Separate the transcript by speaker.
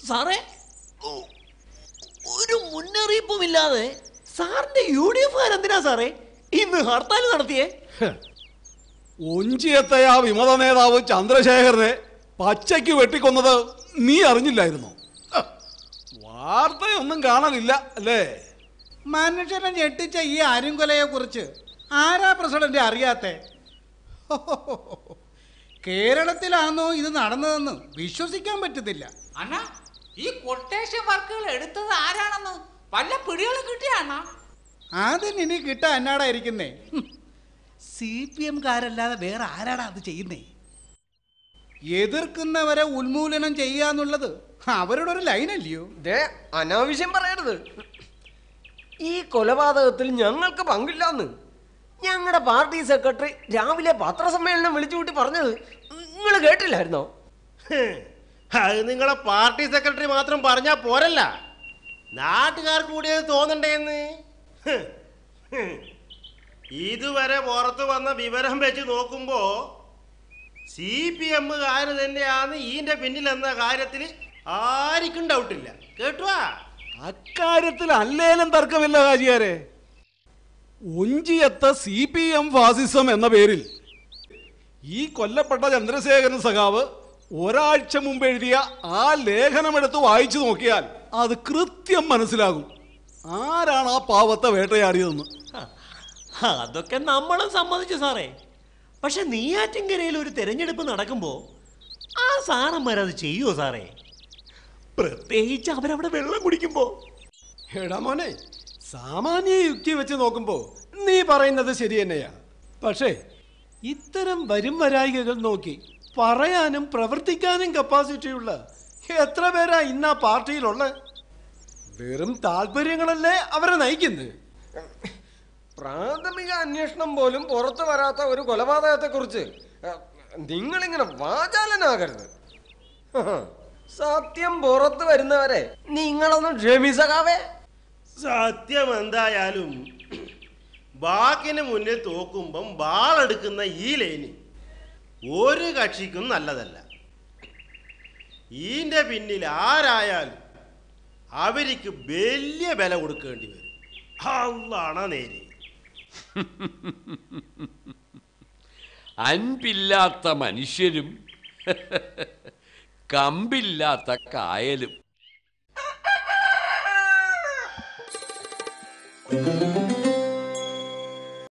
Speaker 1: സാറേ ഒ- ഒരു മുന്നറിയിപ്പുമില്ലാതെ സാറിന്റെ യു ഡി എഫ് എന്തിനാ സാറേ ഇന്ന് ഹർത്താൽ നടത്തിയേ
Speaker 2: ഒഞ്ചിയത്തെ ആ വിമത നേതാവ് ചന്ദ്രശേഖരനെ പച്ചയ്ക്ക് വെട്ടിക്കൊന്നത് നീ അറിഞ്ഞില്ലായിരുന്നോ ഹ, വാർത്തയൊന്നും കാണലില്ല അല്ലേ
Speaker 3: മനുഷ്യനെ ഞെട്ടിച്ച ഈ അരുങ്കൊലയെ കുറിച്ച് ആരാ പ്രസിഡന്റ് അറിയാത്തെ കേരളത്തിലാണോ ഇത് നടന്നതെന്ന് വിശ്വസിക്കാൻ പറ്റുന്നില്ല
Speaker 4: അണ്ണാ ഈ കൊട്ടേഷൻ വർക്കുകൾ എടുത്തത് ആരാണെന്ന് വല്ല പിടികളും കിട്ടിയാണോ
Speaker 3: അതിന് ഇനി കിട്ടാൻ എന്നാടാ ഇരിക്കുന്നേ സി പി എംകാരല്ലാതെ വേറെ ആരാടാ അത് ചെയ്യുന്നേ എതിർക്കുന്നവരെ ഉന്മൂലനം ചെയ്യാന്നുള്ളത് അവരുടെ ഒരു ലൈനല്ലയോ
Speaker 5: ദേ അനാവശ്യം പറയരുത് ഈ കൊലപാതകത്തിൽ ഞങ്ങൾക്ക് പങ്കില്ലാന്ന് ഞങ്ങളുടെ പാർട്ടി സെക്രട്ടറി രാവിലെ പത്രസമ്മേളനം വിളിച്ചു കൂട്ടി പറഞ്ഞത് നിങ്ങൾ കേട്ടില്ലായിരുന്നോ
Speaker 6: അത് നിങ്ങളെ പാർട്ടി സെക്രട്ടറി മാത്രം പറഞ്ഞാ പോരല്ല നാട്ടുകാർക്ക് കൂടി അത് തോന്നണ്ടേന്ന് ഹ്, ഹ്. ഇതുവരെ പുറത്തു വന്ന വിവരം വെച്ച് നോക്കുമ്പോ സി പി എമ്മുകാര് തന്നെയാണ് ഈന്റെ പിന്നിലെന്ന കാര്യത്തിൽ ആർക്കും ഡൗട്ടില്ല കേട്ടുവാ
Speaker 2: അക്കാര്യത്തിൽ അല്ലേലും തർക്കമില്ല കാജിയാരെ ഒഞ്ചിയത്ത സി പി എം ഫാസിസം എന്ന പേരിൽ ഈ കൊല്ലപ്പെട്ട ചന്ദ്രശേഖരൻ സഖാവ് ഒരാഴ്ച മുമ്പ് എഴുതിയ ആ ലേഖനമെടുത്ത് വായിച്ചു നോക്കിയാൽ അത് കൃത്യം മനസ്സിലാകും ആരാണ് ആ പാവത്തെ വേട്ടയാടിയതെന്ന്
Speaker 1: ഹ, അതൊക്കെ നമ്മളും സമ്മതിച്ചു സാറേ പക്ഷെ നെയ്യാറ്റിൻകരയിൽ ഒരു തെരഞ്ഞെടുപ്പ് നടക്കുമ്പോ ആ സാറന്മാരത് ചെയ്യുമോ സാറേ പ്രത്യേകിച്ച് അവരവിടെ വെള്ളം കുടിക്കുമ്പോ
Speaker 7: എടാ മോനെ സാമാന്യ യുക്തി വെച്ച് നോക്കുമ്പോ നീ പറയുന്നത് ശരി തന്നെയാ പക്ഷേ ഇത്തരം വരും വരായികകൾ നോക്കി പറയാനും പ്രവർത്തിക്കാനും കപ്പാസിറ്റിയുള്ള എത്ര പേരാ ഇന്ന് ആ പാർട്ടിയിലുള്ള വെറും താല്പര്യങ്ങളല്ലേ അവരെ നയിക്കുന്നത്
Speaker 5: പ്രാഥമിക അന്വേഷണം പോലും പുറത്തു വരാത്ത ഒരു കൊലപാതകത്തെക്കുറിച്ച് നിങ്ങളിങ്ങനെ വാചാലനാകരുത് ഹഹ. സത്യം പുറത്തു വരുന്നവരെ നിങ്ങളൊന്നും ക്ഷമിസകാവേ
Speaker 6: സത്യം എന്തായാലും ബാക്കിന് മുന്നിൽ തോക്കുമ്പം ബാളെടുക്കുന്ന ഈ ലൈന് ഒരു കക്ഷിക്കും നല്ലതല്ല ഈന്റെ പിന്നിൽ ആരായാലും അവർക്ക് വലിയ വില കൊടുക്കേണ്ടി വരും അള്ളാണ നേര്
Speaker 8: അൻപില്ലാത്ത മനുഷ്യരും കമ്പില്ലാത്ത കായലും